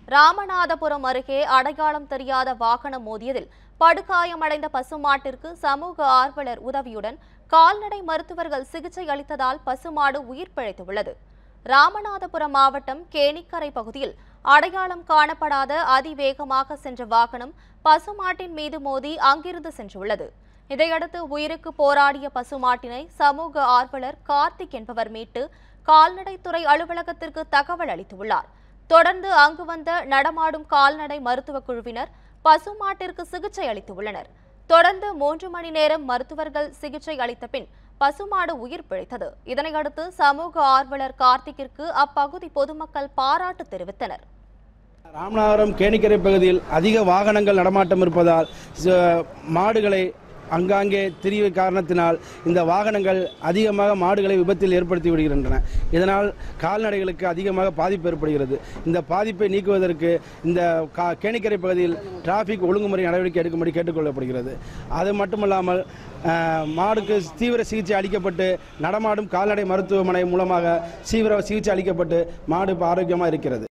ராமநாதபுரம் அருகே அடையாளம் தெரியாத வாகனம் மோதியதில் படுகாயமடைந்த பசுமாட்டிற்கு சமூக ஆர்வலர் உதவியுடன் கால்நடை மருத்துவர்கள் சிகிச்சை அளித்ததால் பசுமாடு உயிர் பிழைத்துள்ளது ராமநாதபுரம் மாவட்டம் கேணிக்கரை பகுதியில் அடையாளம் காணப்படாத அதிவேகமாக சென்ற வாகனம் பசுமாட்டின் மீது மோதி அங்கிருந்து சென்றுள்ளது இதையடுத்து உயிருக்கு போராடிய பசுமாட்டினை சமூக ஆர்வலர் கார்த்திக் என்பவர் மீட்டு கால்நடைத்துறை அலுவலகத்திற்கு தகவல் அளித்துள்ளார் தொடர்ந்து அங்கு வந்த நடமாடும் கால்நடை மருத்துவக் குழுவினர் பசுமாட்டிற்கு சிகிச்சை அளித்துள்ளனர் தொடர்ந்து மூன்று மணி நேரம் மருத்துவர்கள் சிகிச்சை அளித்த பின் பசுமாடு உயிர் பிழைத்தது இதனையடுத்து சமூக ஆர்வலர் கார்த்திக்கிற்கு அப்பகுதி பொதுமக்கள் பாராட்டு தெரிவித்தனர் ராமநாதபுரம் கேணிக்கரை பகுதியில் அதிக வாகனங்கள் நடமாட்டம் இருப்பதால் ச- மாடுகளை அங்காங்கே திரிய காரணத்தினால் இந்த வாகனங்கள் அதிகமாக மாடுகளை விபத்தில் ஏற்படுத்தி விடுகின்றன இதனால் கால்நடைகளுக்கு அதிகமாக பாதிப்பு ஏற்படுகிறது இந்த பாதிப்பை நீக்குவதற்கு இந்த கா கேணிக்கரை பகுதியில் டிராஃபிக் ஒழுங்குமுறை நடவடிக்கை எடுக்கும்படி கேட்டுக்கொள்ளப்படுகிறது அது மட்டுமல்லாமல் அஹ், மாடுக்கு தீவிர சிகிச்சை அளிக்கப்பட்டு நடமாடும் கால்நடை மருத்துவமனை மூலமாக தீவிர சிகிச்சை அளிக்கப்பட்டு மாடு இப்போ ஆரோக்கியமாக இருக்கிறது